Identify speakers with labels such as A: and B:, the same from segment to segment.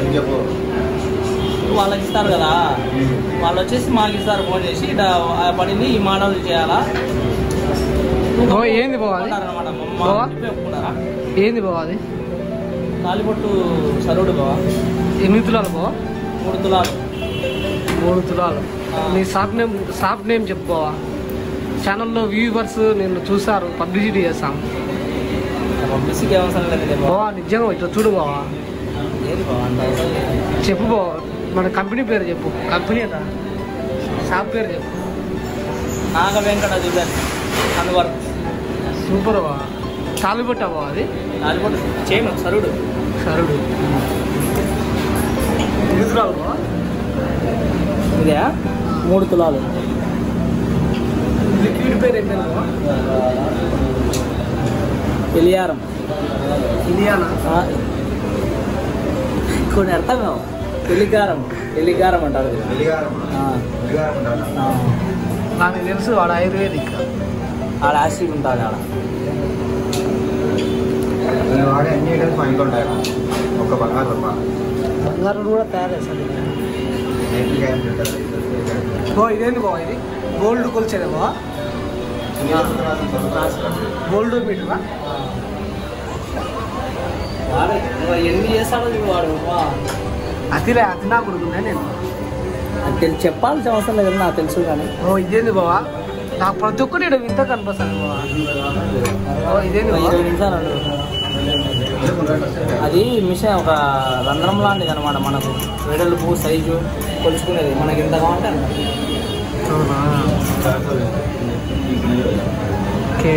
A: చెప్పు
B: వాళ్ళకి ఇస్తారు కదా వాళ్ళు వచ్చేసి మాకు ఇస్తారు ఫోన్ చేసి ఇట్లా ఆ పనిని ఈ మోడల్ చేయాలా
C: ఓ, ఏంది బావ అది?
B: అనమాట
C: బావ?
B: ఒప్పుకున్నారా
C: ఏంది బావ అది
B: కాలిపొట్టు సరుడు బావ
C: ఎనిమిది తులాలు బావ
B: మూడు తులాలు
C: మూడు తులాలు
B: ఆ.
C: నీ షాప్ నేమ్ షాప్ నేమ్ చెప్పుకోవా ఛానల్లో వ్యూవర్స్ నేను చూసారు పబ్లిసిటీ చేస్తాం
B: పబ్లిసిటీ అవసరం లేదు బావ
C: బావా నిజంగా ఇట్లా చూడు బావా
B: ఏది బావ అంత అవసరం లేదు
C: చెప్పు బావా మన కంపెనీ పేరు చెప్పు కంపెనీ అదా షాప్ పేరు చెప్పు
B: నాగ వెంకట జ్యువెలర్స్ అనువర్
C: సూపర్ బావా తాలిపట్ట బావా అది
B: కాలిపొట్టు చేయను సరుడు
C: సరుడు ఎన్ని తులాలు బావా
B: ఇదే మూడు తులాలు
C: లిక్విడ్ పేరు ఏం పేరు బావా
B: తెలియారం
C: ఇలియానా
B: కొన్ని అర్థం కావు తెలికారం తెలికారం అంటారు ఇది.
A: వెలిగారం
B: ఆ,
A: వెలిగారం ఉంటాను
B: ఆ.
C: నాకు తెలుసు వాడు ఆయుర్వేదిక్
B: ఆడ యాసిడ్ ఉంటుంది ఆడ
A: నేను వాడే అన్ని ఐటమ్స్ మా ఇంట్లో ఉంటాయి ఒక బంగారు తప్ప
C: బంగారం కూడా తయారు చేస్తాను
A: నైట్లు గ్యారెంటీ ఉంటుంది
C: బో ఇదేంటి బావ ఇది గోల్డ్ కొలిచేదా బావా గోల్డ్ మీటరా
B: వాడు ఇంకా ఎన్ని చేస్తాడో చూడు వాడు వా.
C: అతిలే అతి నా కొడుకున్నా నేను
B: అది తెలి- చెప్పాల్సిన అవసరం లేదు నాకు తెలుసు కానీ
C: ఓ ఇదేంది బావా నాకు ప్రతి ఒక్కటి ఈడ వింత కనిపిస్తాను బావా ఓ ఇదేంది బావా
B: ఇరవై నిమిషాలు అడుగు. అది మిషన్ ఒక రంధ్రం లాంటిది అనమాట మనకు వెడల్పు సైజు కొలుచుకునేది మనకి ఎంత కావాలంటే అంత.
C: అవునా ఓకే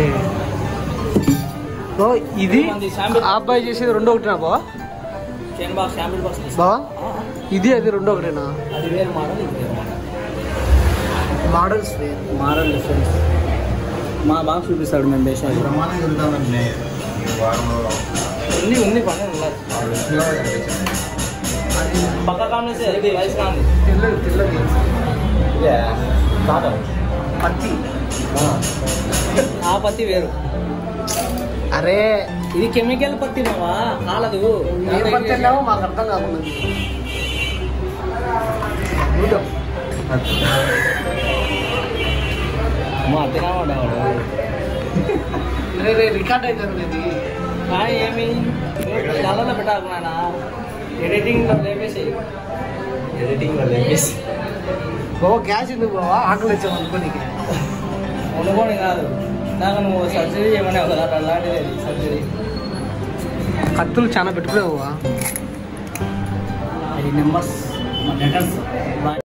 C: ఓ ఇది ఆ అబ్బాయి చేసేది రెండో ఒకటినా బావా
B: చైన్ బాక్స్ శాంపిల్ బాక్స్ తీసుకో.
C: బావా
B: ఆ,
C: ఇది అది రెండో ఒకటేనా
B: అది వేరు మోడల్ ఇది వేరు మోడల్
C: మోడల్స్
B: మోడల్ డిఫరెన్స్ మా బాక్స్ చూపిస్తాడు మేము దేశాలు
A: ప్రమాణం జరుగుతామండి ఈ వారంలో
B: ఉంది ఉంది పని ఉన్నది
A: ఆ రుచిగా కనిపించింది
B: పక్క కాంబినేషన్ ఇది వయసు కాంది
C: తెల్లది తెల్లది
A: ఇదే కాదు
C: పత్తి
B: ఆ పత్తి వేరు
C: అరే
B: ఇది కెమికల్ పత్తి మావా కాలదు
C: ఏ పత్తి అన్నావో మాకు అర్థం కాకుండా చూద్దాం
B: మా తినవాడు
C: రే రే రికార్డ్ అవుతుంది ఇది
B: కానీ ఏమి కళ్ళలో పెట్టాకున్నానా ఎడిటింగ్ లేపేసి ఎడిటింగ్ లేపేసి
C: ఓ గ్యాస్ ఎందుకు బావా ఆకలి వచ్చాము అనుకోనికి
B: అనుకోని కాదు నాకు నువ్వు సర్జరీ చేయమని కదా అలాంటిది సర్జరీ
C: కత్తులు చాలా పెట్టుకునేవా
B: అది నెంబర్స్ లెటర్స్